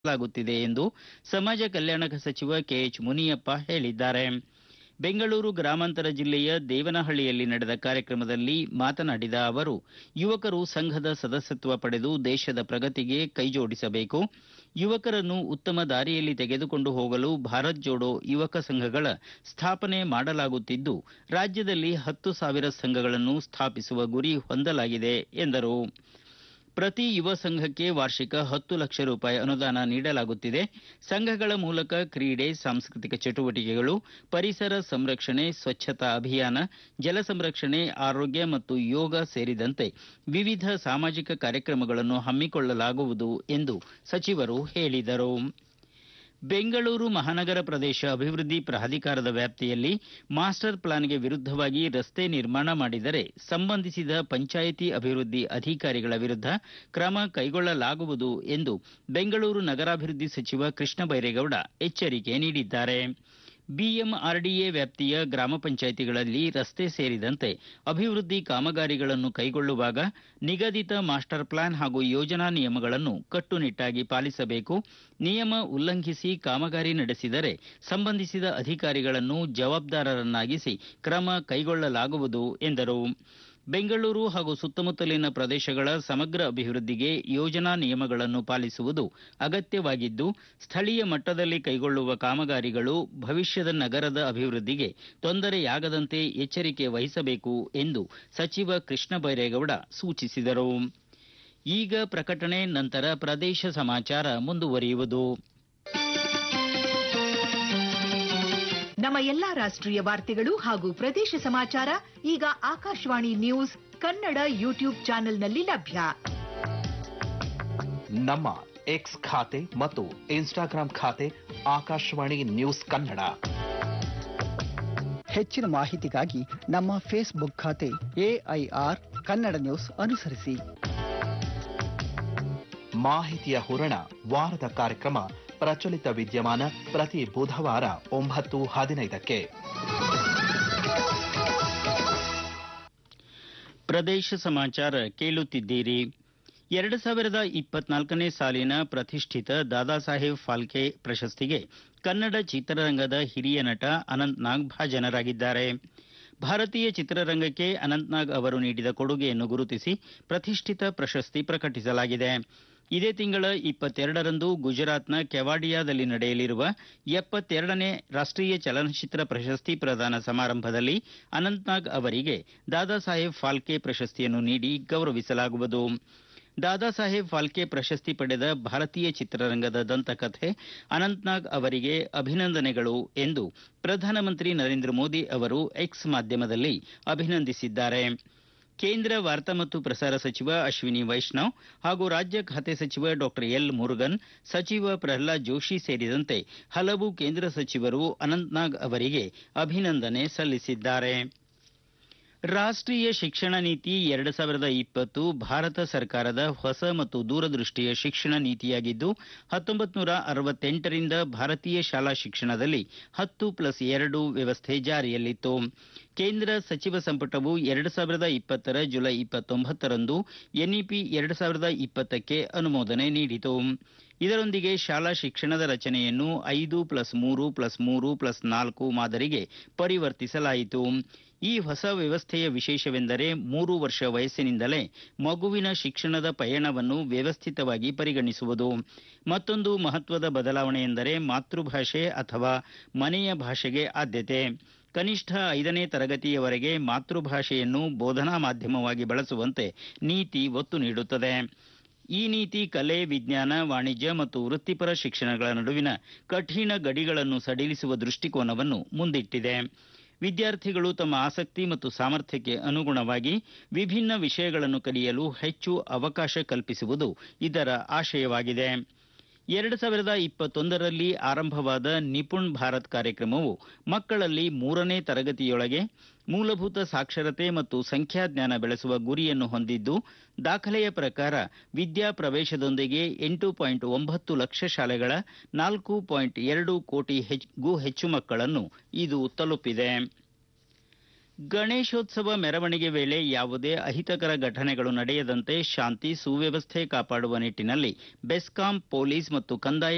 ಲಾಗುತ್ತಿದೆ ಎಂದು ಸಮಾಜ ಕಲ್ಯಾಣ ಸಚಿವ ಕೆಎಚ್ ಮುನಿಯಪ್ಪ ಹೇಳಿದ್ದಾರೆ ಬೆಂಗಳೂರು ಗ್ರಾಮಾಂತರ ಜಿಲ್ಲೆಯ ದೇವನಹಳ್ಳಿಯಲ್ಲಿ ನಡೆದ ಕಾರ್ಯಕ್ರಮದಲ್ಲಿ ಮಾತನಾಡಿದ ಅವರು ಯುವಕರು ಸಂಘದ ಸದಸ್ಯತ್ವ ಪಡೆದು ದೇಶದ ಪ್ರಗತಿಗೆ ಕೈಜೋಡಿಸಬೇಕು ಯುವಕರನ್ನು ಉತ್ತಮ ದಾರಿಯಲ್ಲಿ ತೆಗೆದುಕೊಂಡು ಹೋಗಲು ಭಾರತ್ ಜೋಡೋ ಯುವಕ ಸಂಘಗಳ ಸ್ಥಾಪನೆ ಮಾಡಲಾಗುತ್ತಿದ್ದು ರಾಜ್ಯದಲ್ಲಿ ಹತ್ತು ಸಾವಿರ ಸಂಘಗಳನ್ನು ಸ್ಥಾಪಿಸುವ ಗುರಿ ಹೊಂದಲಾಗಿದೆ ಎಂದರು ಪ್ರತಿ ಯುವ ಸಂಘಕ್ಕೆ ವಾರ್ಷಿಕ ಹತ್ತು ಲಕ್ಷ ರೂಪಾಯಿ ಅನುದಾನ ನೀಡಲಾಗುತ್ತಿದೆ ಸಂಘಗಳ ಮೂಲಕ ಕ್ರೀಡೆ ಸಾಂಸ್ಕೃತಿಕ ಚಟುವಟಿಕೆಗಳು ಪರಿಸರ ಸಂರಕ್ಷಣೆ ಸ್ವಚ್ಛತಾ ಅಭಿಯಾನ ಜಲ ಸಂರಕ್ಷಣೆ ಆರೋಗ್ಯ ಮತ್ತು ಯೋಗ ಸೇರಿದಂತೆ ವಿವಿಧ ಸಾಮಾಜಿಕ ಕಾರ್ಯಕ್ರಮಗಳನ್ನು ಹಮ್ಮಿಕೊಳ್ಳಲಾಗುವುದು ಎಂದು ಸಚಿವರು ಹೇಳಿದರು ಬೆಂಗಳೂರು ಮಹಾನಗರ ಪ್ರದೇಶ ಅಭಿವೃದ್ಧಿ ಪ್ರಾಧಿಕಾರದ ವ್ಯಾಪ್ತಿಯಲ್ಲಿ ಮಾಸ್ಟರ್ ಪ್ಲಾನ್ಗೆ ವಿರುದ್ಧವಾಗಿ ರಸ್ತೆ ನಿರ್ಮಾಣ ಮಾಡಿದರೆ ಸಂಬಂಧಿಸಿದ ಪಂಚಾಯಿತಿ ಅಭಿವೃದ್ಧಿ ಅಧಿಕಾರಿಗಳ ವಿರುದ್ಧ ಕ್ರಮ ಕೈಗೊಳ್ಳಲಾಗುವುದು ಎಂದು ಬೆಂಗಳೂರು ನಗರಾಭಿವೃದ್ಧಿ ಸಚಿವ ಕೃಷ್ಣ ಬೈರೇಗೌಡ ಎಚ್ಚರಿಕೆ ನೀಡಿದ್ದಾರೆ ಬಿಎಂಆರ್ಡಿಎ ವ್ಯಾಪ್ತಿಯ ಗ್ರಾಮ ಪಂಚಾಯಿತಿಗಳಲ್ಲಿ ರಸ್ತೆ ಸೇರಿದಂತೆ ಅಭಿವೃದ್ಧಿ ಕಾಮಗಾರಿಗಳನ್ನು ಕೈಗೊಳ್ಳುವಾಗ ನಿಗದಿತ ಮಾಸ್ಟರ್ ಪ್ಲಾನ್ ಹಾಗೂ ಯೋಜನಾ ನಿಯಮಗಳನ್ನು ಕಟ್ಟುನಿಟ್ಟಾಗಿ ಪಾಲಿಸಬೇಕು ನಿಯಮ ಉಲ್ಲಂಘಿಸಿ ಕಾಮಗಾರಿ ನಡೆಸಿದರೆ ಸಂಬಂಧಿಸಿದ ಅಧಿಕಾರಿಗಳನ್ನು ಜವಾಬ್ದಾರರನ್ನಾಗಿಸಿ ಕ್ರಮ ಕೈಗೊಳ್ಳಲಾಗುವುದು ಎಂದರು ಬೆಂಗಳೂರು ಹಾಗೂ ಸುತ್ತಮುತ್ತಲಿನ ಪ್ರದೇಶಗಳ ಸಮಗ್ರ ಅಭಿವೃದ್ಧಿಗೆ ಯೋಜನಾ ನಿಯಮಗಳನ್ನು ಪಾಲಿಸುವುದು ಅಗತ್ಯವಾಗಿದ್ದು ಸ್ಥಳೀಯ ಮಟ್ಟದಲ್ಲಿ ಕೈಗೊಳ್ಳುವ ಕಾಮಗಾರಿಗಳು ಭವಿಷ್ಯದ ನಗರದ ಅಭಿವೃದ್ಧಿಗೆ ತೊಂದರೆಯಾಗದಂತೆ ಎಚ್ಚರಿಕೆ ವಹಿಸಬೇಕು ಎಂದು ಸಚಿವ ಕೃಷ್ಣ ಬೈರೇಗೌಡ ಸೂಚಿಸಿದರು ಈಗ ಪ್ರಕಟಣೆ ನಂತರ ಪ್ರದೇಶ ಸಮಾಚಾರ ಮುಂದುವರಿಯುವುದು ನಮ್ಮ ಎಲ್ಲಾ ರಾಷ್ಟ್ರೀಯ ವಾರ್ತೆಗಳು ಹಾಗೂ ಪ್ರದೇಶ ಸಮಾಚಾರ ಈಗ ಆಕಾಶವಾಣಿ ನ್ಯೂಸ್ ಕನ್ನಡ ಯೂಟ್ಯೂಬ್ ಚಾನೆಲ್ನಲ್ಲಿ ಲಭ್ಯ ನಮ್ಮ ಎಕ್ಸ್ ಖಾತೆ ಮತ್ತು ಇನ್ಸ್ಟಾಗ್ರಾಂ ಖಾತೆ ಆಕಾಶವಾಣಿ ನ್ಯೂಸ್ ಕನ್ನಡ ಹೆಚ್ಚಿನ ಮಾಹಿತಿಗಾಗಿ ನಮ್ಮ ಫೇಸ್ಬುಕ್ ಖಾತೆ ಎಐಆರ್ ಕನ್ನಡ ನ್ಯೂಸ್ ಅನುಸರಿಸಿ ಮಾಹಿತಿಯ ಹೂರಣ ವಾರದ ಕಾರ್ಯಕ್ರಮ ಪ್ರಚಲಿತ ವಿದ್ಯಮಾನ ಪ್ರತಿ ಬುಧವಾರ ಒಂಬತ್ತು ಹದಿನೈದಕ್ಕೆ ಪ್ರದೇಶ ಸಮಾಚಾರ ಕೇಳುತ್ತಿದ್ದೀರಿ ಎರಡು ಸಾವಿರದ ಇಪ್ಪತ್ನಾಲ್ಕನೇ ಸಾಲಿನ ಪ್ರತಿಷ್ಠಿತ ದಾದಾ ಸಾಹೇಬ್ ಫಾಲ್ಕೆ ಪ್ರಶಸ್ತಿಗೆ ಕನ್ನಡ ಚಿತ್ರರಂಗದ ಹಿರಿಯ ನಟ ಅನಂತ್ ನಾಗ್ ಭಾಜನರಾಗಿದ್ದಾರೆ ಭಾರತೀಯ ಚಿತ್ರರಂಗಕ್ಕೆ ಅನಂತ್ನಾಗ್ ಅವರು ನೀಡಿದ ಕೊಡುಗೆಯನ್ನು ಗುರುತಿಸಿ ಪ್ರತಿಷ್ಠಿತ ಪ್ರಶಸ್ತಿ ಪ್ರಕಟಿಸಲಾಗಿದೆ ಇದೇ ತಿಂಗಳ ಇಪ್ಪತ್ತೆರಡರಂದು ಗುಜರಾತ್ನ ಕೆವಾಡಿಯಾದಲ್ಲಿ ನಡೆಯಲಿರುವ ಎಪ್ಪತ್ತೆರಡನೇ ರಾಷ್ಟ್ರೀಯ ಚಲನಚಿತ್ರ ಪ್ರಶಸ್ತಿ ಪ್ರದಾನ ಸಮಾರಂಭದಲ್ಲಿ ಅನಂತ್ನಾಗ್ ಅವರಿಗೆ ದಾದಾ ಸಾಹೇಬ್ ಫಾಲ್ಕೆ ಪ್ರಶಸ್ತಿಯನ್ನು ನೀಡಿ ಗೌರವಿಸಲಾಗುವುದು ದಾದಾ ಸಾಹೇಬ್ ಫಾಲ್ಕೆ ಪ್ರಶಸ್ತಿ ಪಡೆದ ಭಾರತೀಯ ಚಿತ್ರರಂಗದ ದಂತಕಥೆ ಅನಂತ್ನಾಗ್ ಅವರಿಗೆ ಅಭಿನಂದನೆಗಳು ಎಂದು ಪ್ರಧಾನಮಂತ್ರಿ ನರೇಂದ್ರ ಮೋದಿ ಅವರು ಎಕ್ಸ್ ಮಾಧ್ಯಮದಲ್ಲಿ ಅಭಿನಂದಿಸಿದ್ದಾರೆ ಕೇಂದ್ರ ವಾರ್ತಾ ಮತ್ತು ಪ್ರಸಾರ ಸಚಿವ ಅಶ್ವಿನಿ ವೈಷ್ಣವ್ ಹಾಗೂ ರಾಜ್ಯ ಖಾತೆ ಸಚಿವ ಡಾಕ್ಟರ್ ಎಲ್ ಮುರುಗನ್ ಸಚಿವ ಪ್ರಹ್ಲಾದ್ ಜೋಶಿ ಸೇರಿದಂತೆ ಹಲವು ಕೇಂದ್ರ ಸಚಿವರು ಅನಂತ್ನಾಗ್ ಅವರಿಗೆ ಅಭಿನಂದನೆ ಸಲ್ಲಿಸಿದ್ದಾರೆ ರಾಷ್ಟ್ರೀಯ ಶಿಕ್ಷಣ ನೀತಿ ಎರಡು ಸಾವಿರದ ಇಪ್ಪತ್ತು ಭಾರತ ಸರ್ಕಾರದ ಹೊಸ ಮತ್ತು ದೂರದೃಷ್ಟಿಯ ಶಿಕ್ಷಣ ನೀತಿಯಾಗಿದ್ದು ಹತ್ತೊಂಬತ್ತು ನೂರ ಅರವತ್ತೆಂಟರಿಂದ ಭಾರತೀಯ ಶಾಲಾ ಶಿಕ್ಷಣದಲ್ಲಿ ಹತ್ತು ಪ್ಲಸ್ ಎರಡು ವ್ಯವಸ್ಥೆ ಜಾರಿಯಲ್ಲಿತ್ತು ಕೇಂದ್ರ ಸಚಿವ ಸಂಪುಟವು ಎರಡು ಸಾವಿರದ ಇಪ್ಪತ್ತರ ಜುಲೈ ಇಪ್ಪತ್ತೊಂಬತ್ತರಂದು ಎನ್ಇಪಿ ಎರಡು ಸಾವಿರದ ಇಪ್ಪತ್ತಕ್ಕೆ ಅನುಮೋದನೆ ನೀಡಿತು ಇದರೊಂದಿಗೆ ಶಾಲಾ ಶಿಕ್ಷಣದ ರಚನೆಯನ್ನು ಐದು ಪ್ಲಸ್ ಮೂರು ಪ್ಲಸ್ ಮೂರು ಪ್ಲಸ್ ನಾಲ್ಕು ಮಾದರಿಗೆ ಪರಿವರ್ತಿಸಲಾಯಿತು ಈ ಹೊಸ ವ್ಯವಸ್ಥೆಯ ವಿಶೇಷವೆಂದರೆ ಮೂರು ವರ್ಷ ವಯಸ್ಸಿನಿಂದಲೇ ಮಗುವಿನ ಶಿಕ್ಷಣದ ಪಯಣವನ್ನು ವ್ಯವಸ್ಥಿತವಾಗಿ ಪರಿಗಣಿಸುವುದು ಮತ್ತೊಂದು ಮಹತ್ವದ ಬದಲಾವಣೆ ಎಂದರೆ ಮಾತೃಭಾಷೆ ಅಥವಾ ಮನೆಯ ಭಾಷೆಗೆ ಆದ್ಯತೆ ಕನಿಷ್ಠ ಐದನೇ ತರಗತಿಯವರೆಗೆ ಮಾತೃಭಾಷೆಯನ್ನು ಬೋಧನಾ ಮಾಧ್ಯಮವಾಗಿ ಬಳಸುವಂತೆ ನೀತಿ ಒತ್ತು ನೀಡುತ್ತದೆ ಈ ನೀತಿ ಕಲೆ ವಿಜ್ಞಾನ ವಾಣಿಜ್ಯ ಮತ್ತು ವೃತ್ತಿಪರ ಶಿಕ್ಷಣಗಳ ನಡುವಿನ ಕಠಿಣ ಗಡಿಗಳನ್ನು ಸಡಿಲಿಸುವ ದೃಷ್ಟಿಕೋನವನ್ನು ಮುಂದಿಟ್ಟಿದೆ ವಿದ್ಯಾರ್ಥಿಗಳು ತಮ್ಮ ಆಸಕ್ತಿ ಮತ್ತು ಸಾಮರ್ಥ್ಯಕ್ಕೆ ಅನುಗುಣವಾಗಿ ವಿಭಿನ್ನ ವಿಷಯಗಳನ್ನು ಕಲಿಯಲು ಹೆಚ್ಚು ಅವಕಾಶ ಕಲ್ಪಿಸುವುದು ಇದರ ಆಶಯವಾಗಿದೆ ಎರಡು ಸಾವಿರದ ಇಪ್ಪತ್ತೊಂದರಲ್ಲಿ ಆರಂಭವಾದ ನಿಪುಣ್ ಭಾರತ್ ಕಾರ್ಯಕ್ರಮವು ಮಕ್ಕಳಲ್ಲಿ ಮೂರನೇ ತರಗತಿಯೊಳಗೆ ಮೂಲಭೂತ ಸಾಕ್ಷರತೆ ಮತ್ತು ಸಂಖ್ಯಾಜ್ಞಾನ ಬೆಳೆಸುವ ಗುರಿಯನ್ನು ಹೊಂದಿದ್ದು ದಾಖಲೆಯ ಪ್ರಕಾರ ವಿದ್ಯಾ ಪ್ರವೇಶದೊಂದಿಗೆ ಎಂಟು ಪಾಯಿಂಟ್ ಒಂಬತ್ತು ಲಕ್ಷ ಶಾಲೆಗಳ ನಾಲ್ಕು ಪಾಯಿಂಟ್ ಎರಡು ಕೋಟಿಗೂ ಹೆಚ್ಚು ಮಕ್ಕಳನ್ನು ಇದು ತಲುಪಿದೆ ಗಣೇಶೋತ್ಸವ ಮೆರವಣಿಗೆ ವೇಳೆ ಯಾವುದೇ ಅಹಿತಕರ ಘಟನೆಗಳು ನಡೆಯದಂತೆ ಶಾಂತಿ ಸುವ್ಯವಸ್ಥೆ ಕಾಪಾಡುವ ನಿಟ್ಟಿನಲ್ಲಿ ಬೆಸ್ಕಾಂ ಪೊಲೀಸ್ ಮತ್ತು ಕಂದಾಯ